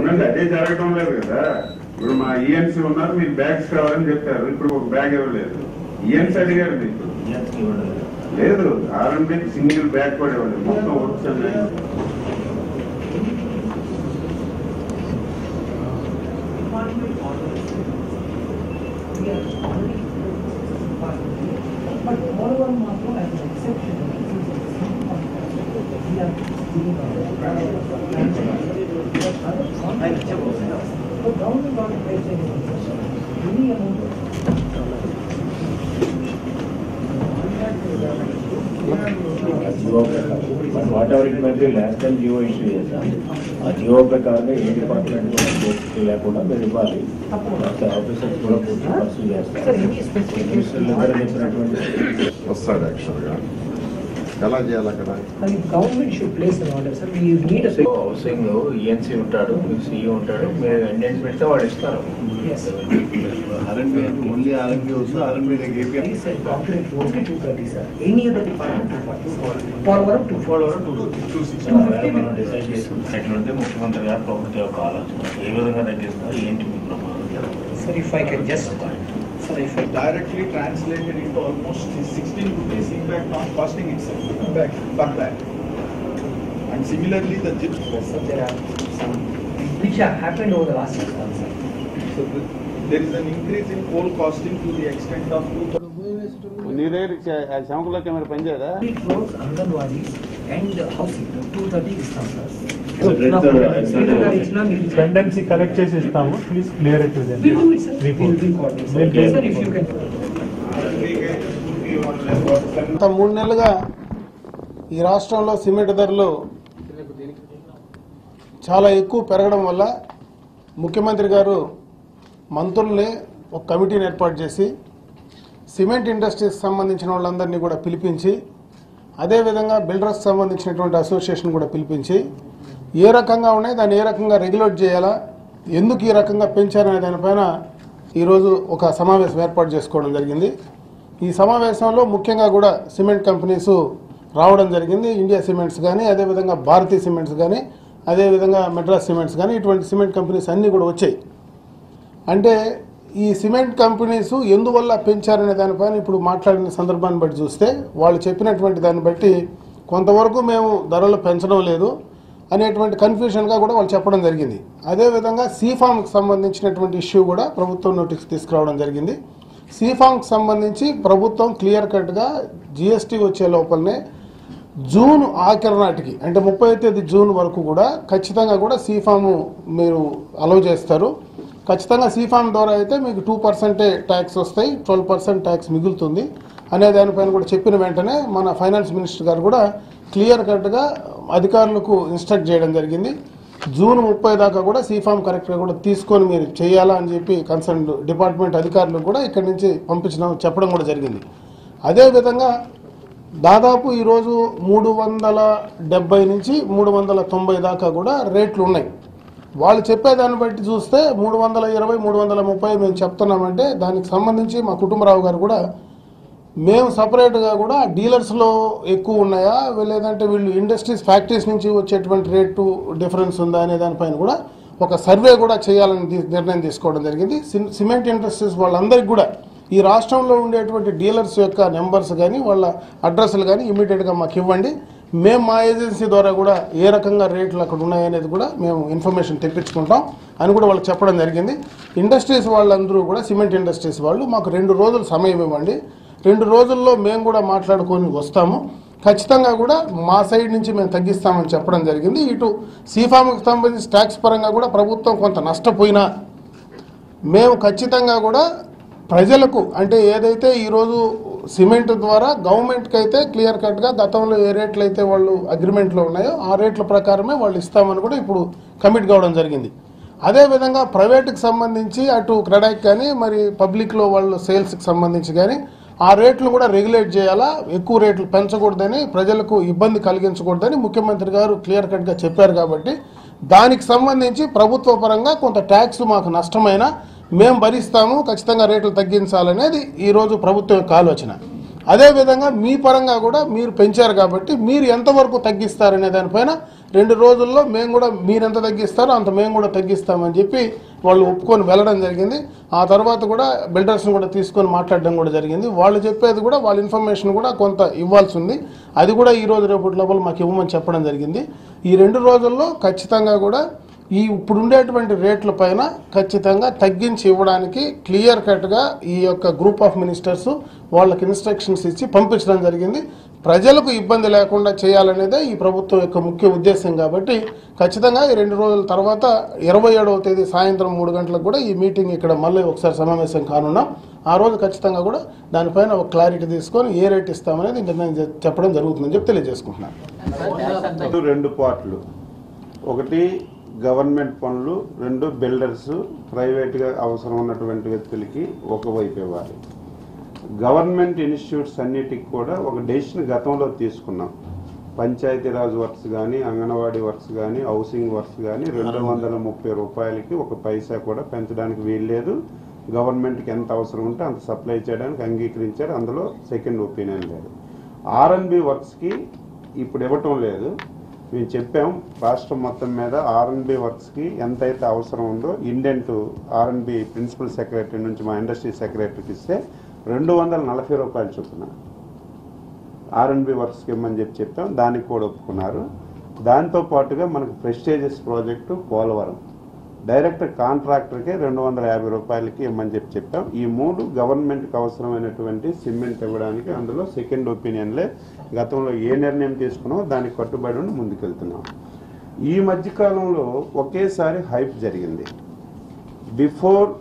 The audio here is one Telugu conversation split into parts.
అవునండి అదే జరగడం లేదు కదా ఇప్పుడు మా ఈఎన్సీ ఉన్నారు మీరు బ్యాగ్స్ కావాలని చెప్పారు ఇప్పుడు ఒక బ్యాగ్ ఇవ్వలేదు ఈఎన్సీ అడిగారు మీకు లేదు ఆర్ఎంపీ సింగిల్ బ్యాగ్ కూడా ఇవ్వలేదు మొత్తం వచ్చాను But all one మాత్రం as an exception. We are giving So government got to pay any amount. Whatever it may be less then GO issue చేస్తాం ఆ జియో ప్రకారంగా ఏ డిపార్ట్మెంట్ కూడా పోస్ట్ లేకుండా మీరు ఇవ్వాలి ఆఫీసర్స్ కూడా పూర్తి పర్సూ Sir, చేస్తారు any specific మినిస్టర్లు ఇద్దరు చెప్పినటువంటి వస్తాడు యాక్చువల్గా ఎలా చేయాలి అక్కడ I mean, government should place an order, sir. We need a. Housing ENC ఉంటాడు మీకు సిఇ ఉంటాడు మీరు ఎండెన్స్ పెడితే వాళ్ళు ఇస్తారు Yes. ఆర్ఎండ్బి ఓన్లీ ఆర్ఎండ్బి వస్తుంది R and B APM I said, corporate only two thirty, sir. Any other department, two forty. Polavaram, two forty. Two six మనం డిసైడ్ చేసుకుంటాం ఎట్లుంటే ముఖ్యమంత్రి గారు ప్రభుత్వ యొక్క ఆలోచన ఏ విధంగా తగ్గిస్తారు ఏంటి మీ ప్రమాణం Sir, if I can just, sir, if I. directly translated into almost 16 rupees impact on costing itself back per bag. And similarly, the chip. Sir, there are some, which have happened over the last six months, sir. So the- there is an increase in coal costing to the extent of two. నీ దగ్గర శంకుల కెమెరా పనిచేయదా Three crores Anganwadis and housing, two thirty is sir. So let the- ఇచ్చినా మీరు పెండెన్సీ కలెక్ట్ చేసి ఇస్తాము please clear it with We'll do it, sir. Report. We'll record it, sir. We'll do it. Sir, if you can. గత మూడు నెలలుగా ఈ రాష్ట్రంలో సిమెంట్ ధరలు చాలా ఎక్కువ పెరగడం వల్ల ముఖ్యమంత్రి గారు మంత్రుల్ని ఒక కమిటీని ఏర్పాటు చేసి సిమెంట్ ఇండస్ట్రీకి సంబంధించిన వాళ్ళందరినీ కూడా పిలిపించి అదేవిధంగా బిల్డర్స్ సంబంధించినటువంటి అసోసియేషన్ కూడా పిలిపించి ఏ రకంగా ఉన్నాయి దాన్ని ఏ రకంగా రెగ్యులేట్ చేయాలా ఎందుకు ఈ రకంగా పెంచారనే దానిపైన ఈరోజు ఒక సమావేశం ఏర్పాటు చేసుకోవడం జరిగింది ఈ సమావేశంలో ముఖ్యంగా కూడా సిమెంట్ కంపెనీస్ రావడం జరిగింది ఇండియా సిమెంట్స్ కానీ అదేవిధంగా భారతీ సిమెంట్స్ కానీ అదేవిధంగా మెడ్రాస్ సిమెంట్స్ కానీ ఇటువంటి సిమెంట్ కంపెనీస్ అన్నీ కూడా వచ్చాయి అంటే ఈ సిమెంట్ కంపెనీస్ ఎందువల్ల పెంచారనే దానిపైన ఇప్పుడు మాట్లాడిన సందర్భాన్ని బట్టి చూస్తే వాళ్ళు చెప్పినటువంటి దాన్ని బట్టి కొంతవరకు మేము ధరలు పెంచడం లేదు అనేటువంటి కన్ఫ్యూషన్గా కూడా వాళ్ళు చెప్పడం జరిగింది అదేవిధంగా సీఫామ్కి సంబంధించినటువంటి ఇష్యూ కూడా ప్రభుత్వం నోటీస్ తీసుకురావడం జరిగింది సీఫామ్కి సంబంధించి ప్రభుత్వం క్లియర్ కట్గా జిఎస్టీ వచ్చే లోపలనే జూన్ ఆఖరి నాటికి అంటే ముప్పై తేదీ జూన్ వరకు కూడా ఖచ్చితంగా కూడా సీఫామ్ మీరు అలౌ చేస్తారు ఖచ్చితంగా సీఫామ్ ద్వారా అయితే మీకు టూ పర్సెంటే ట్యాక్స్ వస్తాయి ట్వెల్వ్ పర్సెంట్ ట్యాక్స్ మిగులుతుంది అనే దానిపైన కూడా చెప్పిన వెంటనే మన ఫైనాన్స్ మినిస్టర్ గారు కూడా క్లియర్ కట్గా అధికారులకు ఇన్స్ట్రక్ట్ చేయడం జరిగింది జూన్ ముప్పై దాకా కూడా సీఫామ్ కరెక్ట్గా కూడా తీసుకొని మీరు చేయాలా అని చెప్పి కన్సర్న్ డిపార్ట్మెంట్ అధికారులకు కూడా ఇక్కడి నుంచి పంపించడం చెప్పడం కూడా జరిగింది అదేవిధంగా దాదాపు ఈరోజు మూడు వందల డెబ్బై నుంచి మూడు వందల తొంభై దాకా కూడా రేట్లు ఉన్నాయి వాళ్ళు చెప్పేదాన్ని బట్టి చూస్తే మూడు వందల ఇరవై మూడు వందల ముప్పై మేము చెప్తున్నామంటే దానికి సంబంధించి మా కుటుంబరావు గారు కూడా మేము సపరేట్గా కూడా డీలర్స్లో ఎక్కువ ఉన్నాయా లేదంటే వీళ్ళు ఇండస్ట్రీస్ ఫ్యాక్టరీస్ నుంచి వచ్చేటువంటి రేటు డిఫరెన్స్ ఉందా అనే దానిపైన కూడా ఒక సర్వే కూడా చేయాలని తీ- నిర్ణయం తీసుకోవడం జరిగింది సిమ్- సిమెంట్ ఇండస్ట్రీస్ వాళ్ళందరికీ కూడా ఈ రాష్ట్రంలో ఉండేటువంటి డీలర్స్ యొక్క నెంబర్స్ కానీ వాళ్ళ అడ్రస్లు కానీ ఇమీడియట్గా మాకు ఇవ్వండి మేము మా ఏజెన్సీ ద్వారా కూడా ఏ రకంగా రేట్లు అక్కడ ఉన్నాయనేది కూడా మేము ఇన్ఫర్మేషన్ తెప్పించుకుంటాం అని కూడా వాళ్ళకి చెప్పడం జరిగింది ఇండస్ట్రీస్ వాళ్ళందరూ కూడా సిమెంట్ ఇండస్ట్రీస్ వాళ్ళు మాకు రెండు రోజులు సమయం ఇవ్వండి రెండు రోజుల్లో మేము కూడా మాట్లాడుకొని వస్తాము ఖచ్చితంగా కూడా మా సైడ్ నుంచి మేము తగ్గిస్తామని చెప్పడం జరిగింది ఇటు సీఫామ్కి సంబంధించి ట్యాక్స్ పరంగా కూడా ప్రభుత్వం కొంత నష్టపోయినా మేము ఖచ్చితంగా కూడా ప్రజలకు అంటే ఏదైతే ఈరోజు సిమెంట్ ద్వారా గవర్నమెంట్కి అయితే క్లియర్ కట్గా గతంలో ఏ రేట్లు అయితే వాళ్ళు అగ్రిమెంట్లో ఉన్నాయో ఆ రేట్ల ప్రకారమే వాళ్ళు ఇస్తామని కూడా ఇప్పుడు కమిట్ కావడం జరిగింది అదేవిధంగా ప్రైవేట్కి సంబంధించి అటు క్రెడాక్ కానీ మరి పబ్లిక్లో వాళ్ళు సేల్స్కి సంబంధించి కానీ ఆ రేట్లు కూడా రెగ్యులేట్ చేయాలా ఎక్కువ రేట్లు పెంచకూడదని ప్రజలకు ఇబ్బంది కలిగించకూడదని ముఖ్యమంత్రి గారు క్లియర్ కట్గా చెప్పారు కాబట్టి దానికి సంబంధించి ప్రభుత్వ పరంగా కొంత ట్యాక్స్ మాకు నష్టమైనా మేము భరిస్తాము ఖచ్చితంగా రేట్లు తగ్గించాలనేది ఈరోజు ప్రభుత్వం యొక్క ఆలోచన అదేవిధంగా మీ పరంగా కూడా మీరు పెంచారు కాబట్టి మీరు ఎంతవరకు తగ్గిస్తారనే దానిపైన రెండు రోజుల్లో మేము కూడా మీరు ఎంత తగ్గిస్తారో అంత మేము కూడా తగ్గిస్తామని చెప్పి వాళ్ళు ఒప్పుకొని వెళ్ళడం జరిగింది ఆ తర్వాత కూడా బిల్డర్స్ని కూడా తీసుకొని మాట్లాడడం కూడా జరిగింది వాళ్ళు చెప్పేది కూడా వాళ్ళ ఇన్ఫర్మేషన్ కూడా కొంత ఇవ్వాల్సి ఉంది అది కూడా ఈ రోజు రేపటి లోపల మాకు ఇవ్వమని చెప్పడం జరిగింది ఈ రెండు రోజుల్లో ఖచ్చితంగా కూడా ఈ ఇప్పుడు ఉండేటువంటి రేట్ల పైన ఖచ్చితంగా తగ్గించి ఇవ్వడానికి క్లియర్ కట్గా ఈ యొక్క గ్రూప్ ఆఫ్ మినిస్టర్స్ వాళ్ళకి ఇన్స్ట్రక్షన్స్ ఇచ్చి పంపించడం జరిగింది ప్రజలకు ఇబ్బంది లేకుండా చేయాలనేదే ఈ ప్రభుత్వం యొక్క ముఖ్య ఉద్దేశం కాబట్టి ఖచ్చితంగా ఈ రెండు రోజుల తర్వాత ఇరవై ఏడవ తేదీ సాయంత్రం మూడు గంటలకు కూడా ఈ మీటింగ్ ఇక్కడ మళ్ళీ ఒకసారి సమావేశం కానున్నాం ఆ రోజు ఖచ్చితంగా కూడా దానిపైన ఒక క్లారిటీ తీసుకొని ఏ రేట్ ఇస్తామనేది నిర్ణయం చే- చెప్పడం జరుగుతుందని చెప్పి తెలియజేసుకుంటున్నాను రెండు రెండు పార్ట్లు ఒకటి గవర్నమెంట్ పనులు రెండు బిల్డర్స్ ప్రైవేట్గా అవసరం ఉన్నటువంటి వ్యక్తులకి ఒకవైపు ఇవ్వాలి గవర్నమెంట్ ఇన్స్టిట్యూట్స్ అన్నిటికి కూడా ఒక డెసిషన్ గతంలో తీసుకున్నాం పంచాయతీరాజ్ వర్క్స్ కానీ అంగన్వాడీ వర్క్స్ కానీ హౌసింగ్ వర్క్స్ కానీ రెండు వందల ముప్పై రూపాయలకి ఒక పైసా కూడా పెంచడానికి వీల్లేదు గవర్నమెంట్కి ఎంత అవసరం ఉంటే అంత సప్లై చేయడానికి అంగీకరించారు అందులో సెకండ్ ఒపీనియన్ లేదు ఆర్ఎన్బి వర్క్స్కి ఇప్పుడు ఇవ్వటం లేదు మేము చెప్పాం రాష్ట్రం మొత్తం మీద ఆర్ఎన్బి వర్క్స్కి ఎంతైతే అవసరం ఉందో ఇండెంట్ ఆర్ఎన్బి ప్రిన్సిపల్ సెక్రటరీ నుంచి మా ఇండస్ట్రీ సెక్రటరీకి ఇస్తే రెండు వందల నలభై రూపాయలు చొప్పున ఆర్ఎన్బి వర్క్స్కి ఇమ్మని చెప్పి చెప్పాం దానికి కూడా ఒప్పుకున్నారు దాంతో పాటుగా మనకు ప్రెస్టేజియస్ ప్రాజెక్టు పోలవరం డైరెక్ట్ కాంట్రాక్టర్కే రెండు వందల యాభై రూపాయలకి ఇమ్మని చెప్పి చెప్పాం ఈ మూడు గవర్నమెంట్కి అవసరమైనటువంటి సిమెంట్ ఇవ్వడానికి అందులో సెకండ్ ఒపీనియన్లే గతంలో ఏ నిర్ణయం తీసుకున్నామో దానికి కట్టుబడి ఉండి ముందుకెళ్తున్నాం ఈ మధ్యకాలంలో ఒకేసారి హైప్ జరిగింది బిఫోర్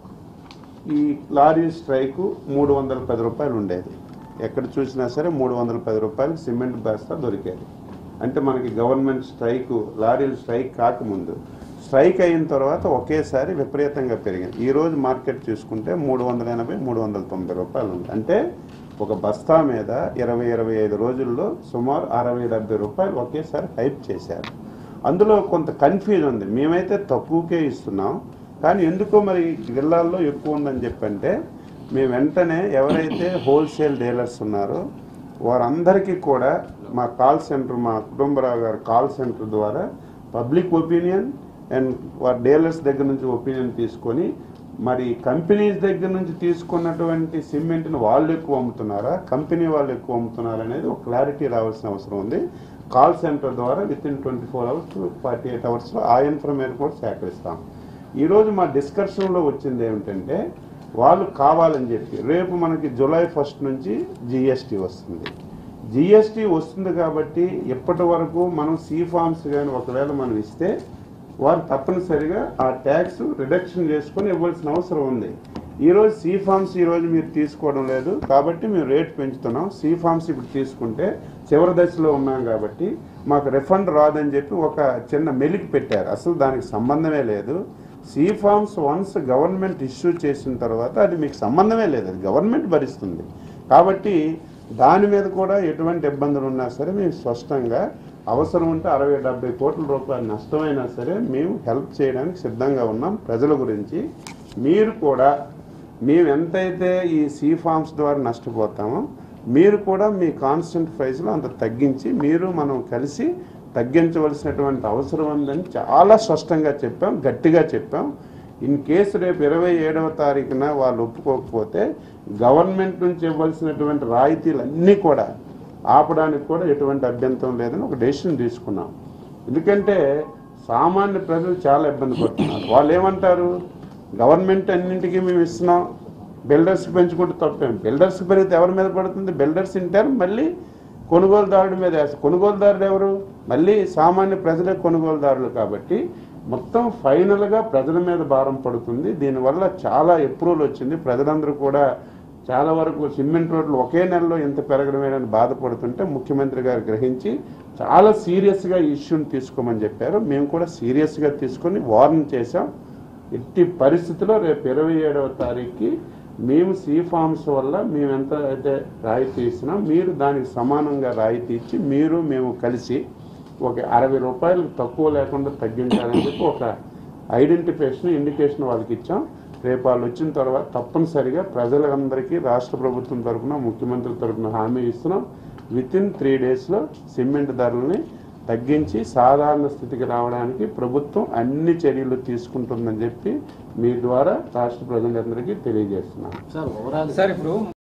ఈ లారీ స్ట్రైక్ మూడు వందల పది రూపాయలు ఉండేది ఎక్కడ చూసినా సరే మూడు వందల పది రూపాయలు సిమెంట్ బస్తా దొరికేది అంటే మనకి గవర్నమెంట్ స్ట్రైక్ లారీలు స్ట్రైక్ కాకముందు స్ట్రైక్ అయిన తర్వాత ఒకేసారి విపరీతంగా పెరిగింది ఈ రోజు మార్కెట్ చూసుకుంటే మూడు వందల ఎనభై మూడు వందల తొంభై రూపాయలు ఉంది అంటే ఒక బస్తా మీద ఇరవై ఇరవై ఐదు రోజుల్లో సుమారు అరవై డెబ్బై రూపాయలు ఒకేసారి హైప్ చేశారు అందులో కొంత కన్ఫ్యూజ్ ఉంది మేమైతే తక్కువకే ఇస్తున్నాం కానీ ఎందుకో మరి జిల్లాల్లో ఎక్కువ ఉందని చెప్పంటే మేము వెంటనే ఎవరైతే హోల్సేల్ డీలర్స్ ఉన్నారో వారందరికీ కూడా మా కాల్ సెంటర్ మా కుటుంబరావు గారి కాల్ సెంటర్ ద్వారా పబ్లిక్ ఒపీనియన్ అండ్ వారి డీలర్స్ దగ్గర నుంచి ఒపీనియన్ తీసుకొని మరి కంపెనీస్ దగ్గర నుంచి తీసుకున్నటువంటి సిమెంట్ని వాళ్ళు ఎక్కువ అమ్ముతున్నారా కంపెనీ వాళ్ళు ఎక్కువ అమ్ముతున్నారా అనేది ఒక క్లారిటీ రావాల్సిన అవసరం ఉంది కాల్ సెంటర్ ద్వారా within twenty four hours forty eight అవర్స్లో ఆ ఇన్ఫర్మేషన్ కూడా సేకరిస్తాం ఈరోజు మా డిస్కషన్లో వచ్చింది ఏమిటంటే వాళ్ళు కావాలని చెప్పి రేపు మనకి జూలై ఫస్ట్ నుంచి జిఎస్టీ వస్తుంది జిఎస్టీ వస్తుంది కాబట్టి ఇప్పటి వరకు మనం సి ఫార్మ్స్ కానీ ఒకవేళ మనం ఇస్తే వారు తప్పనిసరిగా ఆ ట్యాక్స్ రిడక్షన్ చేసుకొని ఇవ్వాల్సిన అవసరం ఉంది ఈరోజు సి ఫార్మ్స్ ఈరోజు మీరు తీసుకోవడం లేదు కాబట్టి మేము రేట్ పెంచుతున్నాం సి ఫార్మ్స్ ఇప్పుడు తీసుకుంటే చివరి దశలో ఉన్నాం కాబట్టి మాకు రిఫండ్ రాదని చెప్పి ఒక చిన్న మెలికి పెట్టారు అసలు దానికి సంబంధమే లేదు C forms once government issue చేసిన తర్వాత అది మీకు సంబంధమే లేదు అది గవర్నమెంట్ భరిస్తుంది కాబట్టి దాని మీద కూడా ఎటువంటి ఇబ్బందులు ఉన్నా సరే మేము స్పష్టంగా అవసరం ఉంటే అరవై డెబ్బై కోట్ల రూపాయలు నష్టమైనా సరే మేము హెల్ప్ చేయడానికి సిద్ధంగా ఉన్నాం ప్రజల గురించి మీరు కూడా మేము ఎంతైతే ఈ సీ ఫార్మ్స్ ద్వారా నష్టపోతామో మీరు కూడా మీ కాన్స్టెంట్ ప్రైస్లో అంత తగ్గించి మీరు మనం కలిసి తగ్గించవలసినటువంటి అవసరం ఉందని చాలా స్పష్టంగా చెప్పాం గట్టిగా చెప్పాం ఇన్ కేసు రేపు ఇరవై ఏడవ తారీఖున వాళ్ళు ఒప్పుకోకపోతే గవర్నమెంట్ నుంచి ఇవ్వాల్సినటువంటి రాయితీలన్నీ కూడా ఆపడానికి కూడా ఎటువంటి అభ్యంతరం లేదని ఒక డెసిషన్ తీసుకున్నాం ఎందుకంటే సామాన్య ప్రజలు చాలా ఇబ్బంది పడుతున్నారు వాళ్ళు ఏమంటారు గవర్నమెంట్ అన్నింటికీ మేము ఇస్తున్నాం బిల్డర్స్ పెంచుకుంటూ తప్పేం బిల్డర్స్ పెరిగితే ఎవరి మీద పడుతుంది బిల్డర్స్ ఇంటారు మళ్ళీ కొనుగోలుదారుడి మీద వేస్తారు కొనుగోలుదారుడు ఎవరు మళ్ళీ సామాన్య ప్రజలే కొనుగోలుదారులు కాబట్టి మొత్తం ఫైనల్గా ప్రజల మీద భారం పడుతుంది దీనివల్ల చాలా అప్రూవల్ వచ్చింది ప్రజలందరూ కూడా చాలా వరకు సిమెంట్ రోడ్లు ఒకే నెలలో ఇంత పెరగడమేనని బాధపడుతుంటే ముఖ్యమంత్రి గారు గ్రహించి చాలా సీరియస్గా ఈ ఇష్యూని తీసుకోమని చెప్పారు మేము కూడా సీరియస్గా తీసుకొని వార్న్ చేశాం ఎట్టి పరిస్థితిలో రేపు ఇరవై ఏడవ తారీఖుకి మేము సీ ఫార్మ్స్ వల్ల మేము ఎంత అయితే రాయితీ ఇస్తున్నాం మీరు దానికి సమానంగా రాయితీ ఇచ్చి మీరు మేము కలిసి ఒక అరవై రూపాయలు తక్కువ లేకుండా తగ్గించాలని చెప్పి ఒక ఐడెంటిఫికేషన్ ఇండికేషన్ వాళ్ళకి ఇచ్చాం రేపు వాళ్ళు వచ్చిన తర్వాత తప్పనిసరిగా ప్రజలందరికీ రాష్ట్ర ప్రభుత్వం తరఫున ముఖ్యమంత్రి తరఫున హామీ ఇస్తున్నాం విత్ ఇన్ త్రీ డేస్లో సిమెంట్ ధరలని తగ్గించి సాధారణ స్థితికి రావడానికి ప్రభుత్వం అన్ని చర్యలు తీసుకుంటుందని చెప్పి మీ ద్వారా రాష్ట్ర ప్రజలందరికీ తెలియజేస్తున్నాను సార్ ఓవరాల్ సార్ ఇప్పుడు